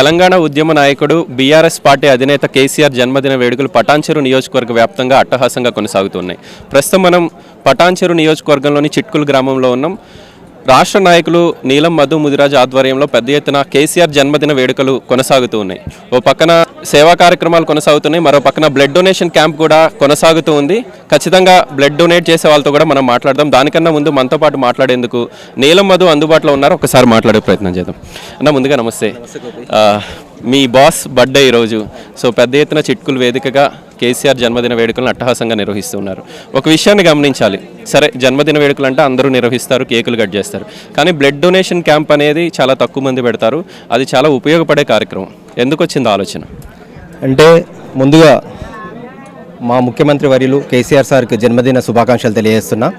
తెలంగాణ ఉద్యమ నాయకుడు BRS party అధినేత కేసీఆర్ జన్మదిన వేడుకలు పటాన్చెరు నియోజకవర్గ వ్యాప్తంగా అట్టహాసంగా కొనసాగుతున్నాయి ప్రస్తుతం మనం పటాన్చెరు నియోజకవర్గంలోని చిట్కులు గ్రామంలో ఉన్నాం రాష్ట్ర నాయకులు నీలం మధు ముదిరాజ్ ఆధ్వర్యంలో పెద్ద ఎత్తున కేసీఆర్ జన్మదిన వేడుకలు కొనసాగుతూ ఉన్నాయి ఓ పక్కన సేవా కార్యక్రమాలు కొనసాగుతున్నాయి మరో పక్కన బ్లడ్ డొనేషన్ క్యాంప్ కూడా కొనసాగుతూ ఉంది ఖచ్చితంగా బ్లడ్ డొనేట్ చేసే వాళ్ళతో కూడా మనం మాట్లాడదాం దానికన్నా ముందు మనతో పాటు మాట్లాడేందుకు నీలం మధు అందుబాటులో ఉన్నారు ఒకసారి మాట్లాడే ప్రయత్నం చేద్దాం అన్న ముందుగా నమస్తే ఆ, మీ బాస్ బర్త్డే ఈరోజు సో పెద్ద ఎత్తున చిట్కులు వేదికగా కేసీఆర్ జన్మదిన వేడుకలను అట్టహాసంగా నిర్వహిస్తున్నారు ఒక విషయాన్ని గమనించాలి సరే జన్మదిన వేడుకలు అంటే అందరూ నిర్వహిస్తారు కేకులు కట్ చేస్తారు కానీ బ్లడ్ డొనేషన్ క్యాంప్ అనేది చాలా తక్కువ మంది పెడతారు అది చాలా ఉపయోగపడే కార్యక్రమం ఎందుకు వచ్చింది ఆలోచన అంటే ముందుగా మా ముఖ్యమంత్రి వర్యులు కేసీఆర్ సార్కి జన్మదిన శుభాకాంక్షలు తెలియజేస్తున్నా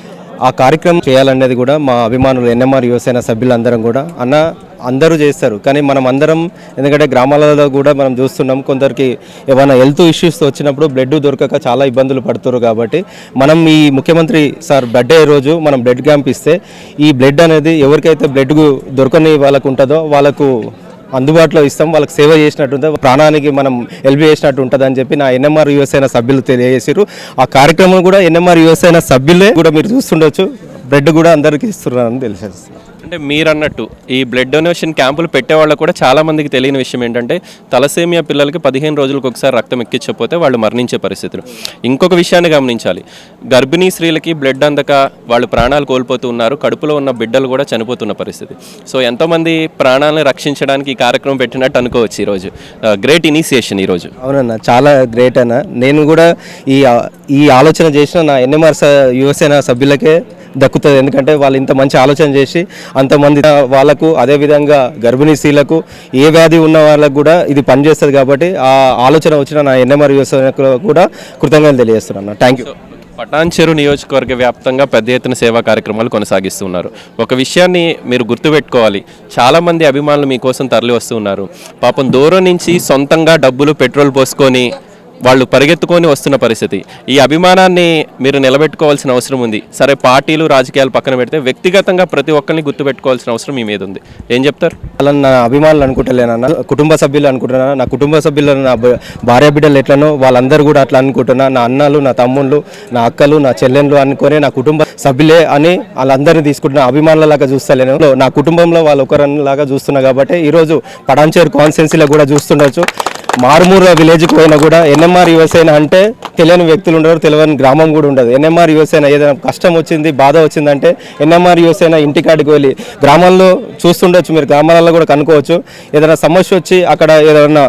ఆ కార్యక్రమం చేయాలనేది కూడా మా అభిమానులు ఎన్ఎంఆర్ యువసేన సభ్యులందరం కూడా అన్న అందరూ చేస్తారు కానీ మనం అందరం ఎందుకంటే గ్రామాలలో కూడా మనం చూస్తున్నాం కొందరికి ఏమైనా హెల్త్ ఇష్యూస్ వచ్చినప్పుడు బ్లడ్ దొరకక చాలా ఇబ్బందులు పడుతున్నారు కాబట్టి మనం ఈ ముఖ్యమంత్రి సార్ బర్త్డే రోజు మనం బ్లడ్ క్యాంప్ ఇస్తే ఈ బ్లడ్ అనేది ఎవరికైతే బ్లడ్ దొరకని వాళ్ళకు ఉంటుందో వాళ్ళకు అందుబాటులో ఇస్తాం వాళ్ళకి సేవ చేసినట్టు ఉంటుంది ప్రాణానికి మనం హెల్ప్ చేసినట్టు ఉంటుంది అని చెప్పి నా ఎన్ఎంఆర్ యువసేన సభ్యులు తెలియజేసారు ఆ కార్యక్రమం కూడా ఎన్ఎంఆర్ యువసేన సభ్యులే కూడా మీరు చూస్తుండొచ్చు బ్లడ్ కూడా అందరికీ ఇస్తున్నారని తెలిసేస్తుంది అంటే మీరు అన్నట్టు ఈ బ్లడ్ డొనేషన్ క్యాంపులు పెట్టే వాళ్ళకు కూడా చాలా మందికి తెలియని విషయం ఏంటంటే తలసేమియా పిల్లలకి పదిహేను రోజులకు ఒకసారి రక్తం ఎక్కించకపోతే వాళ్ళు మరణించే పరిస్థితులు ఇంకొక విషయాన్ని గమనించాలి గర్భిణీ స్త్రీలకి బ్లడ్ అందక వాళ్ళు ప్రాణాలు కోల్పోతూ ఉన్నారు కడుపులో ఉన్న బిడ్డలు కూడా చనిపోతున్న పరిస్థితి సో ఎంతోమంది ప్రాణాలను రక్షించడానికి ఈ కార్యక్రమం పెట్టినట్టు అనుకోవచ్చు ఈరోజు గ్రేట్ ఇనిషియేషన్ ఈరోజు అవునన్న చాలా గ్రేట్ అన్న నేను కూడా ఈ ఈ ఆలోచన చేసిన నా ఎన్ఎంఆర్ యువసేన సభ్యులకే దక్కుతుంది ఎందుకంటే వాళ్ళు ఇంత మంచి ఆలోచన చేసి అంతమంది వాళ్ళకు అదేవిధంగా గర్భిణీ స్త్రీలకు ఏ వ్యాధి ఉన్న వాళ్ళకు కూడా ఇది పనిచేస్తుంది కాబట్టి ఆ ఆలోచన వచ్చిన నా ఎన్ఎంఆర్ యువసేనకు కూడా కృతజ్ఞతలు తెలియజేస్తున్నాను థ్యాంక్ యూ పటాన్చెరు నియోజకవర్గ వ్యాప్తంగా పెద్ద ఎత్తున సేవా కార్యక్రమాలు కొనసాగిస్తున్నారు ఒక విషయాన్ని మీరు గుర్తుపెట్టుకోవాలి చాలామంది అభిమానులు మీకోసం తరలి వస్తున్నారు పాపం దూరం నుంచి సొంతంగా డబ్బులు పెట్రోల్ పోసుకొని వాళ్ళు పరిగెత్తుకొని వస్తున్న పరిస్థితి ఈ అభిమానాన్ని మీరు నిలబెట్టుకోవాల్సిన అవసరం ఉంది సరే పార్టీలు రాజకీయాలు పక్కన పెడితే వ్యక్తిగతంగా ప్రతి ఒక్కరిని గుర్తుపెట్టుకోవాల్సిన అవసరం మీ మీద ఉంది ఏం చెప్తారు వాళ్ళని నా అభిమానులు అనుకుంటలేనన్న కుటుంబ సభ్యులు అనుకుంటున్నా నా కుటుంబ సభ్యులు నా భ- భార్య బిడ్డలు ఎట్లనో వాళ్ళందరూ కూడా అట్లా అనుకుంటున్నా నా అన్నలు నా తమ్ముళ్ళు నా అక్కలు నా చెల్లెళ్ళు అనుకొని నా కుటుంబ సభ్యులే అని వాళ్ళందరినీ తీసుకుంటున్నా అభిమానులలాగా చూస్తలేను నా కుటుంబంలో వాళ్ళు ఒకరలాగా చూస్తున్నా కాబట్టి ఈరోజు పడాంచేరు కాన్స్టెన్సీలో కూడా చూస్తుండొచ్చు మారుమూర విలేజ్కి పోయినా కూడా ఎన్ఎంఆర్ యువసేన అంటే తెలియని వ్యక్తులు ఉండరు తెలియని గ్రామం కూడా ఉండదు ఎన్ఎంఆర్ యువసేన ఏదైనా కష్టం వచ్చింది బాధ వచ్చిందంటే ఎన్ఎంఆర్ యువసేన ఇంటికాడికి వెళ్ళి గ్రామాల్లో చూస్తుండొచ్చు మీరు గ్రామాలలో కూడా కనుక్కోవచ్చు ఏదైనా సమస్య వచ్చి అక్కడ ఏదైనా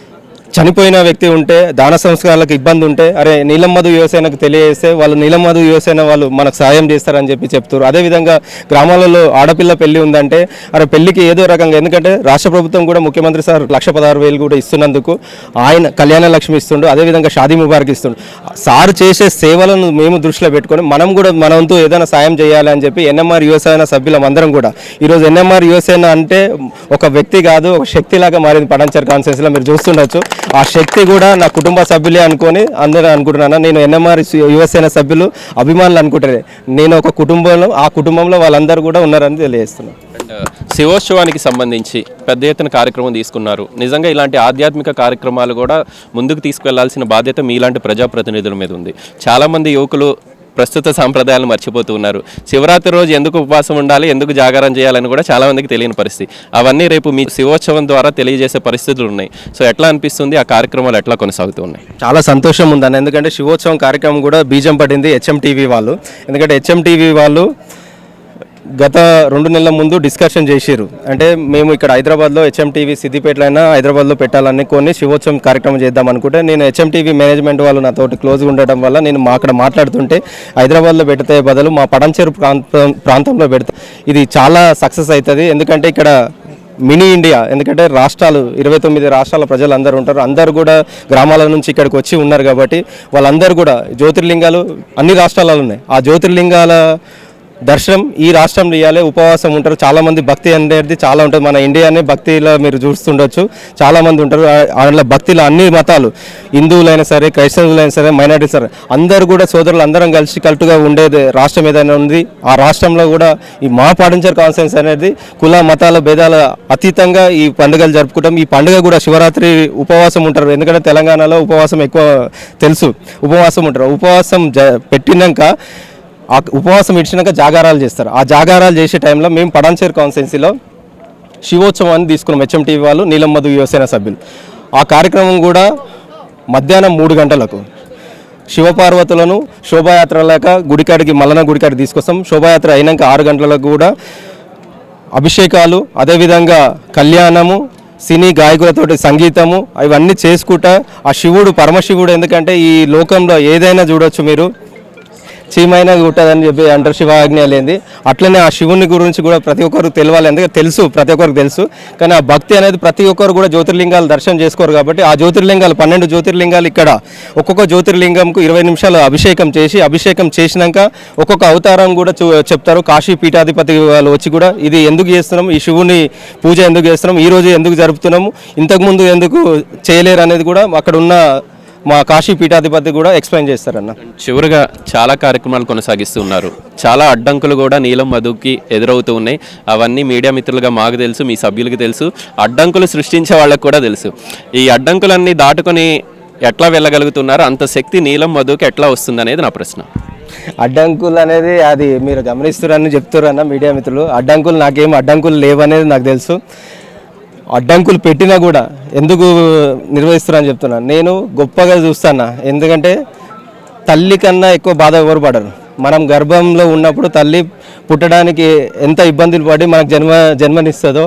చనిపోయిన వ్యక్తి ఉంటే దాన సంస్కారాలకు ఇబ్బంది ఉంటే అరే నీలమ్మధు యువసేనకు తెలియజేస్తే వాళ్ళు నీలమ్మధు యువసేన వాళ్ళు మనకు సాయం చేస్తారని చెప్పి చెప్తారు అదేవిధంగా గ్రామాలలో ఆడపిల్ల పెళ్లి ఉందంటే అరే పెళ్లికి ఏదో రకంగా ఎందుకంటే రాష్ట్ర ప్రభుత్వం కూడా ముఖ్యమంత్రి సార్ లక్ష పదహారు వేలు కూడా ఇస్తున్నందుకు ఆయన కళ్యాణ లక్ష్మి ఇస్తుండు అదేవిధంగా షాదీ ముబారక్ ఇస్తుండు సార్ చేసే సేవలను మేము దృష్టిలో పెట్టుకొని మనం కూడా మన వంతు ఏదైనా సాయం చేయాలి అని చెప్పి ఎన్ఎంఆర్ యువసేన సభ్యులం అందరం కూడా ఈరోజు ఎన్ఎంఆర్ యువసేన అంటే ఒక వ్యక్తి కాదు ఒక శక్తిలాగా మారింది పడంచర్ కాన్ఫరెన్స్లో మీరు చూస్తుండొచ్చు ఆ శక్తి కూడా నా కుటుంబ సభ్యులే అనుకొని అందరూ అనుకుంటున్నాను నేను ఎన్ఎంఆర్ యువసేన సభ్యులు అభిమానులు అనుకుంటారు నేను ఒక కుటుంబంలో ఆ కుటుంబంలో వాళ్ళందరూ కూడా ఉన్నారని తెలియజేస్తున్నాను అండ్ శివోత్సవానికి సంబంధించి పెద్ద ఎత్తున కార్యక్రమం తీసుకున్నారు నిజంగా ఇలాంటి ఆధ్యాత్మిక కార్యక్రమాలు కూడా ముందుకు తీసుకెళ్లాల్సిన బాధ్యత మీలాంటి ప్రజాప్రతినిధుల మీద ఉంది చాలామంది యువకులు ప్రస్తుత సాంప్రదాయాలను మర్చిపోతూ ఉన్నారు శివరాత్రి రోజు ఎందుకు ఉపవాసం ఉండాలి ఎందుకు జాగారం చేయాలని కూడా చాలా మందికి తెలియని పరిస్థితి అవన్నీ రేపు మీ శివోత్సవం ద్వారా తెలియజేసే పరిస్థితులు ఉన్నాయి సో ఎట్లా అనిపిస్తుంది ఆ కార్యక్రమాలు ఎట్లా కొనసాగుతూ ఉన్నాయి చాలా సంతోషం ఉందన్న ఎందుకంటే శివోత్సవం కార్యక్రమం కూడా బీజం పడింది హెచ్ఎం టీవీ వాళ్ళు ఎందుకంటే హెచ్ఎం టీవీ వాళ్ళు గత రెండు నెలల ముందు డిస్కషన్ చేసిర్రు అంటే మేము ఇక్కడ హైదరాబాద్లో హెచ్ఎం టీవీ సిద్దిపేటలో అయినా హైదరాబాద్లో పెట్టాలని కొన్ని శివోత్సవం కార్యక్రమం చేద్దాం అనుకుంటే నేను హెచ్ఎం టీవీ మేనేజ్మెంట్ వాళ్ళు నాతోటి క్లోజ్గా ఉండటం వల్ల నేను మా అక్కడ మాట్లాడుతుంటే హైదరాబాద్లో పెడితే బదులు మా పడంచేరు ప్రాంతం ప్రాంతంలో పెడితే ఇది చాలా సక్సెస్ అవుతుంది ఎందుకంటే ఇక్కడ మినీ ఇండియా ఎందుకంటే రాష్ట్రాలు ఇరవై తొమ్మిది రాష్ట్రాల ప్రజలు అందరూ ఉంటారు అందరూ కూడా గ్రామాల నుంచి ఇక్కడికి వచ్చి ఉన్నారు కాబట్టి వాళ్ళందరూ కూడా జ్యోతిర్లింగాలు అన్ని రాష్ట్రాలలో ఉన్నాయి ఆ జ్యోతిర్లింగాల దర్శనం ఈ రాష్ట్రంలో ఇవ్వాలి ఉపవాసం ఉంటారు చాలా మంది భక్తి అనేది చాలా ఉంటుంది మన ఇండియానే భక్తిలో మీరు చూస్తుండొచ్చు చాలా మంది ఉంటారు ఆ- అందులో భక్తిలో అన్ని మతాలు హిందువులైనా సరే క్రైస్తవులైనా సరే మైనారిటీ సరే అందరూ కూడా సోదరులు అందరం కలిసి కలుటుగా ఉండేది రాష్ట్రం ఏదైనా ఉంది ఆ రాష్ట్రంలో కూడా ఈ మా పాటించర్ కాన్ఫరెన్స్ అనేది కుల మతాల భేదాల అతీతంగా ఈ పండుగలు జరుపుకుంటాం ఈ పండుగ కూడా శివరాత్రి ఉపవాసం ఉంటారు ఎందుకంటే తెలంగాణలో ఉపవాసం ఎక్కువ తెలుసు ఉపవాసం ఉంటారు ఉపవాసం జ పెట్టినాక ఆ ఉపవాసం ఇచ్చినాక జాగారాలు చేస్తారు ఆ జాగారాలు చేసే టైంలో మేము పడాన్చేరు కాన్స్టెన్సీలో శివోత్సవాన్ని తీసుకున్నాం హెచ్ఎంటీవీ వాళ్ళు నీలం మధు యువసేన సభ్యులు ఆ కార్యక్రమం కూడా మధ్యాహ్నం మూడు గంటలకు శివపార్వతులను శోభాయాత్ర లేక గుడికాడికి మల్లన గుడికాడికి తీసుకొస్తాం శోభాయాత్ర అయినాక ఆరు గంటలకు కూడా అభిషేకాలు అదేవిధంగా కళ్యాణము సినీ గాయకులతోటి సంగీతము ఇవన్నీ చేసుకుంటా ఆ శివుడు పరమశివుడు ఎందుకంటే ఈ లోకంలో ఏదైనా చూడొచ్చు మీరు చీమైనా కుట్టదని చెప్పి అంటారు శివాజ్ఞ లేనిది అట్లనే ఆ శివుని గురించి కూడా ప్రతి ఒక్కరికి తెలియాలి ఎందుకంటే తెలుసు ప్రతి ఒక్కరికి తెలుసు కానీ ఆ భక్తి అనేది ప్రతి ఒక్కరు కూడా జ్యోతిర్లింగాలు దర్శనం చేసుకోరు కాబట్టి ఆ జ్యోతిర్లింగాలు పన్నెండు జ్యోతిర్లింగాలు ఇక్కడ ఒక్కొక్క జ్యోతిర్లింగంకు ఇరవై నిమిషాలు అభిషేకం చేసి అభిషేకం చేసినాక ఒక్కొక్క అవతారం కూడా చూ చెప్తారు కాశీ పీఠాధిపతి వాళ్ళు వచ్చి కూడా ఇది ఎందుకు చేస్తున్నాం ఈ శివుని పూజ ఎందుకు చేస్తున్నాం ఈ రోజు ఎందుకు జరుపుతున్నాము ఇంతకుముందు ఎందుకు చేయలేరు అనేది కూడా అక్కడ ఉన్న మా కాశీ పీఠాధిపతి కూడా ఎక్స్ప్లెయిన్ చేస్తారన్న చివరిగా చాలా కార్యక్రమాలు కొనసాగిస్తూ ఉన్నారు చాలా అడ్డంకులు కూడా నీలం మధుకి ఎదురవుతూ ఉన్నాయి అవన్నీ మీడియా మిత్రులుగా మాకు తెలుసు మీ సభ్యులకి తెలుసు అడ్డంకులు సృష్టించే వాళ్ళకి కూడా తెలుసు ఈ అడ్డంకులన్నీ దాటుకొని ఎట్లా వెళ్ళగలుగుతున్నారు అంత శక్తి నీలం మధుకి ఎట్లా వస్తుంది అనేది నా ప్రశ్న అడ్డంకులు అనేది అది మీరు గమనిస్తున్నారని చెప్తారన్న మీడియా మిత్రులు అడ్డంకులు నాకేం అడ్డంకులు లేవనేది నాకు తెలుసు అడ్డంకులు పెట్టినా కూడా ఎందుకు నిర్వహిస్తున్నారని చెప్తున్నాను నేను గొప్పగా చూస్తాను ఎందుకంటే తల్లి కన్నా ఎక్కువ బాధ ఎవరు పడరు మనం గర్భంలో ఉన్నప్పుడు తల్లి పుట్టడానికి ఎంత ఇబ్బందులు పడి మనకు జన్మ జన్మనిస్తుందో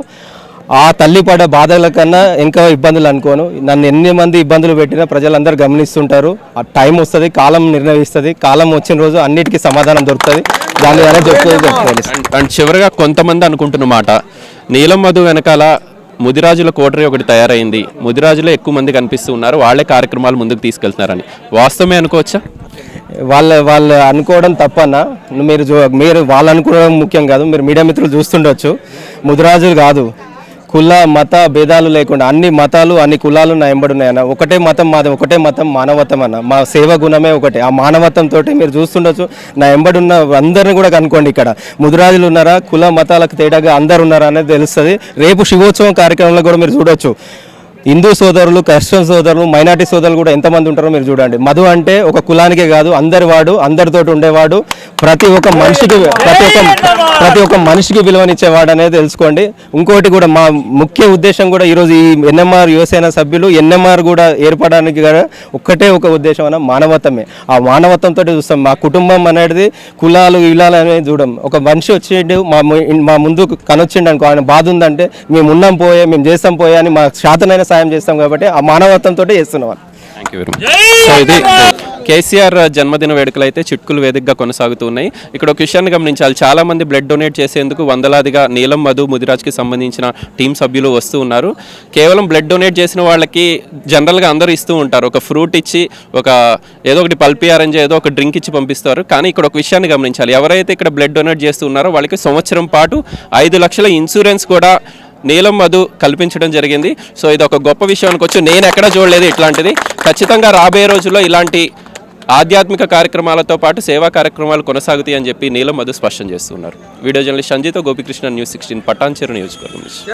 ఆ తల్లి పడే బాధల కన్నా ఇంకా ఇబ్బందులు అనుకోను నన్ను ఎన్ని మంది ఇబ్బందులు పెట్టినా ప్రజలందరూ గమనిస్తుంటారు ఆ టైం వస్తుంది కాలం నిర్ణయిస్తుంది కాలం వచ్చిన రోజు అన్నిటికీ సమాధానం దొరుకుతుంది దాని ద్వారా చెప్తుంది చెప్తుంది అండ్ అండ్ చివరిగా కొంతమంది అనుకుంటున్న మాట నీలం మధు వెనకాల ముదిరాజుల కోటరీ ఒకటి తయారైంది ముదిరాజులో ఎక్కువ మంది కనిపిస్తూ ఉన్నారు వాళ్ళే కార్యక్రమాలు ముందుకు తీసుకెళ్తున్నారని వాస్తవమే అనుకోవచ్చా వాళ్ళ వాళ్ళు అనుకోవడం తప్పన్న మీరు చూ- మీరు వాళ్ళు అనుకోవడం ముఖ్యం కాదు మీరు మీడియా మిత్రులు చూస్తుండొచ్చు ముదిరాజులు కాదు కుల మత భేదాలు లేకుండా అన్ని మతాలు అన్ని కులాలు నా ఎంబడి ఉన్నాయన్న ఒకటే మతం మాది ఒకటే మతం మానవత్వం అన్న మా సేవ గుణమే ఒకటే ఆ మానవత్వంతో మీరు చూస్తుండొచ్చు నా ఎంబడి ఉన్న అందరిని కూడా కనుక్కోండి ఇక్కడ ముదిరాజులు ఉన్నారా కుల మతాలకు తేడాగా అందరు ఉన్నారా అనేది తెలుస్తుంది రేపు శివోత్సవం కార్యక్రమంలో కూడా మీరు చూడొచ్చు హిందూ సోదరులు క్రిస్టియన్ సోదరులు మైనార్టీ సోదరులు కూడా ఎంతమంది ఉంటారో మీరు చూడండి మధు అంటే ఒక కులానికే కాదు అందరి వాడు అందరితోటి ఉండేవాడు ప్రతి ఒక్క మనిషికి ప్రతి ఒక్క ప్రతి ఒక్క మనిషికి విలువనిచ్చేవాడు అనేది తెలుసుకోండి ఇంకోటి కూడా మా ముఖ్య ఉద్దేశం కూడా ఈరోజు ఈ ఎన్ఎంఆర్ యువసేన సభ్యులు ఎన్ఎంఆర్ కూడా ఏర్పడడానికి కూడా ఒక్కటే ఒక ఉద్దేశం అన్న మానవత్వమే ఆ మానవత్వంతో చూస్తాం మా కుటుంబం అనేది కులాలు ఇలాలు అనేది చూడం ఒక మనిషి వచ్చేటి మా ము- మా ముందు కనొచ్చిండు అనుకో ఆయన బాధ ఉందంటే మేము ఉన్నాం పోయే మేము చేస్తాం పోయే అని మా శాతనైన సాయం చేస్తాం కాబట్టి ఆ మానవత్వంతో చేస్తున్నాం thank you very much so ఇది కేసీఆర్ జన్మదిన వేడుకలు అయితే చిట్కులు వేదికగా కొనసాగుతూ ఉన్నాయి ఇక్కడ ఒక విషయాన్ని గమనించాలి చాలా మంది బ్లడ్ డొనేట్ చేసేందుకు వందలాదిగా నీలం మధు ముదిరాజ్కి సంబంధించిన టీం సభ్యులు వస్తూ ఉన్నారు కేవలం బ్లడ్ డొనేట్ చేసిన వాళ్ళకి జనరల్గా అందరూ ఇస్తూ ఉంటారు ఒక ఫ్రూట్ ఇచ్చి ఒక ఏదో ఒకటి పల్పి ఆరెంజ్ ఏదో ఒక డ్రింక్ ఇచ్చి పంపిస్తారు కానీ ఇక్కడ ఒక విషయాన్ని గమనించాలి ఎవరైతే ఇక్కడ బ్లడ్ డొనేట్ చేస్తూ ఉన్నారో వాళ్ళకి సంవత్సరం పాటు ఐదు లక్షల ఇన్సూరెన్స్ కూడా నీలం మధు కల్పించడం జరిగింది సో ఇది ఒక గొప్ప విషయం అనుకోవచ్చు నేను ఎక్కడ చూడలేదు ఇట్లాంటిది ఖచ్చితంగా రాబోయే రోజుల్లో ఇలాంటి ఆధ్యాత్మిక కార్యక్రమాలతో పాటు సేవా కార్యక్రమాలు కొనసాగుతాయి అని చెప్పి నీలం మధు స్పష్టం చేస్తున్నారు వీడియో జర్నలిస్ట్ సంజీతో గోపికృష్ణ న్యూస్ సిక్స్టీన్ పటాన్చెరు నియోజకవర్గం నుంచి